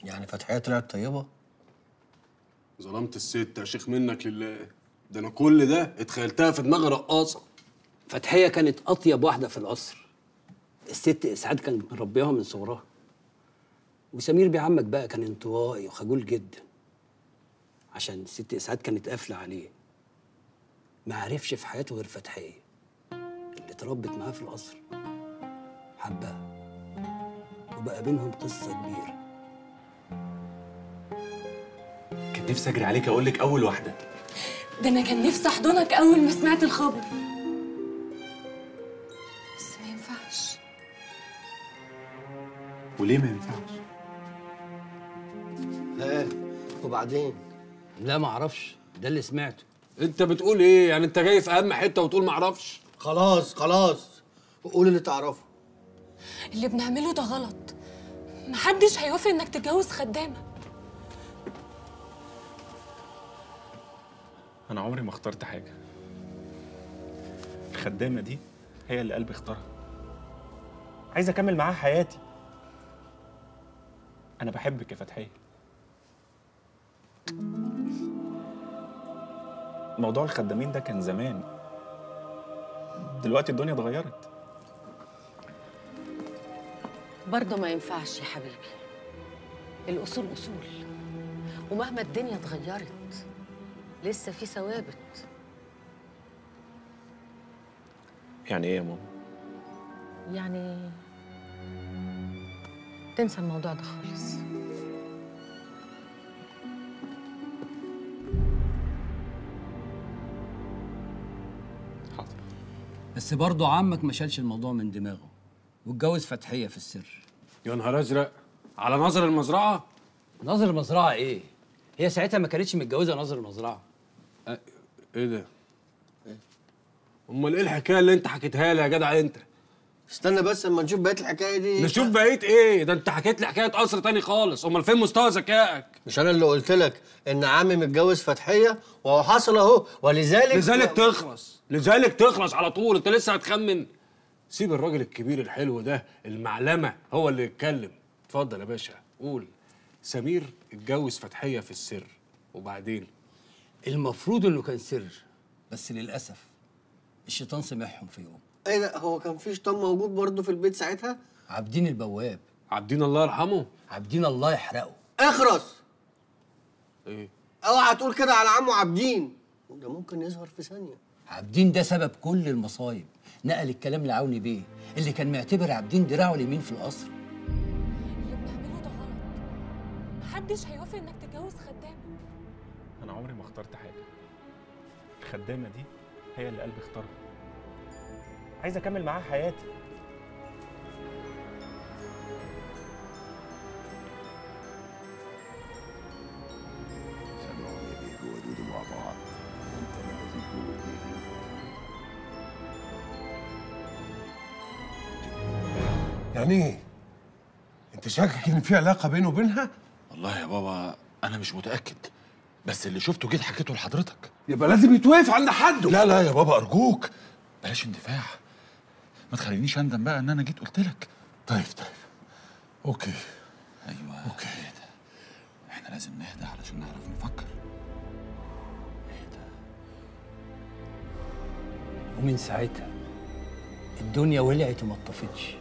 يعني فتحية طلعت طيبة ظلمت الست يا شيخ منك لله ده انا كل ده اتخيلتها في دماغي رقاصه فتحية كانت أطيب واحدة في القصر الست إسعاد كان مربيها من صغرها وسمير بيه عمك بقى كان انطوائي وخجول جدا عشان الست إسعاد كانت قافلة عليه ما عرفش في حياته غير فتحية اللي اتربت معاه في القصر حبها وبقى بينهم قصة كبيرة كان نفسي اجري عليك اقول لك اول واحده ده انا كان نفسي احضنك اول ما سمعت الخبر بس ما ينفعش وليه ما ينفعش ها وبعدين لا ما اعرفش ده اللي سمعته انت بتقول ايه يعني انت جاي في اهم حته وتقول معرفش خلاص خلاص قول اللي تعرفه اللي بنعمله ده غلط محدش هيوافق انك تتجوز خدامه انا عمري ما اخترت حاجه الخدامه دي هي اللي قلبي اختارها عايز اكمل معاها حياتي انا بحبك يا فتحيه موضوع الخدامين ده كان زمان دلوقتي الدنيا اتغيرت برضه ما ينفعش يا حبيبي الأصول أصول ومهما الدنيا اتغيرت لسه في ثوابت يعني ايه يا ماما يعني تنسى الموضوع ده خالص حاضر بس برضه عمك ما شالش الموضوع من دماغه واتجوز فتحية في السر يا نهار ازرق على نظر المزرعه ناظر المزرعة إيه؟ هي ساعتها ما كانتش متجوزة ناظر المزرعة ايه ده امال ايه الحكايه اللي انت حكيتها لي يا جدع انت استنى بس اما نشوف بقية الحكاية دي نشوف بقيه ايه ده انت حكيت لي حكايه قصر تاني خالص امال فين مستوى ذكائك مش انا اللي قلت لك ان عمي متجوز فتحية وهو حصل اهو ولذلك لذلك تخلص لذلك تخلص على طول انت لسه هتخمن سيب الراجل الكبير الحلو ده المعلمه هو اللي يتكلم اتفضل يا باشا قول سمير اتجوز فتحيه في السر وبعدين المفروض إنه كان سر بس للأسف الشيطان سمعهم في يوم ايه ده هو كان في شيطان موجود برضه في البيت ساعتها عابدين البواب عابدين الله يرحمه عابدين الله يحرقه اخرس ايه اوعى تقول كده على عمو عابدين ده ممكن يظهر في ثانية عابدين ده سبب كل المصايب نقل الكلام لعوني بيه اللي كان معتبر عابدين دراعه اليمين في القصر اللي بنعمله ده غلط محدش هيوافق انك تتجوز خدامه انا عمري ما اخترت حاجه الخدامه دي هي اللي قلبي اختارها عايز اكمل معاها حياتي سمعوا بيجوا ودودوا مع بعض انت لازم تقول يعني ايه؟ انت شاكك ان في علاقه بينه وبينها؟ والله يا بابا انا مش متاكد بس اللي شفته جيت حكيته لحضرتك يبقى لازم يتوقف عند حده لا لا يا بابا ارجوك بلاش اندفاع ما تخلينيش اندم بقى ان انا جيت قلت لك طيب طيب اوكي ايوه اوكي اهدى احنا لازم نهدى علشان نعرف نفكر اهدى ومن ساعتها الدنيا ولعت وما اتطفتش